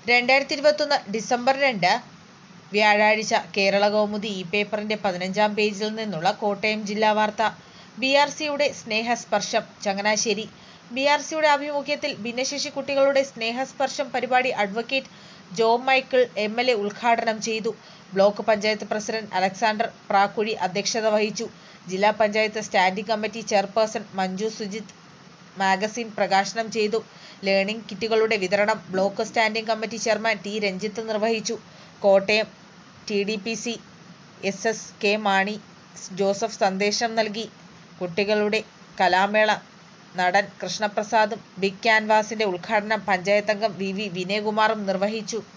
രണ്ടായിരത്തി ഇരുപത്തൊന്ന് ഡിസംബർ രണ്ട് വ്യാഴാഴ്ച കേരള കൗമുദി ഈ പേപ്പറിന്റെ പതിനഞ്ചാം പേജിൽ നിന്നുള്ള കോട്ടയം ജില്ലാ വാർത്ത ബി ആർ സിയുടെ സ്നേഹസ്പർശം ചങ്ങനാശ്ശേരി ബി ആർ സിയുടെ ആഭിമുഖ്യത്തിൽ ഭിന്നശേഷി കുട്ടികളുടെ സ്നേഹസ്പർശം പരിപാടി advocate Job Michael M L A ഉദ്ഘാടനം ചെയ്തു ബ്ലോക്ക് പഞ്ചായത്ത് പ്രസിഡന്റ് അലക്സാണ്ടർ പ്രാക്കുഴി അധ്യക്ഷത വഹിച്ചു ജില്ലാ panchayat standing committee chairperson Manju Sujith magazine പ്രകാശനം ചെയ്തു ലേണിംഗ് കിറ്റുകളുടെ വിതരണം block standing committee chairman T Ranjith നിർവഹിച്ചു Kottayam T D P C S S K Mani Joseph സന്ദേശം നൽകി കുട്ടികളുടെ കലാമേള നടൻ കൃഷ്ണപ്രസാദും ബിഗ് ക്യാൻവാസിന്റെ ഉദ്ഘാടനം പഞ്ചായത്തംഗം വി വി വിനയകുമാറും നിർവഹിച്ചു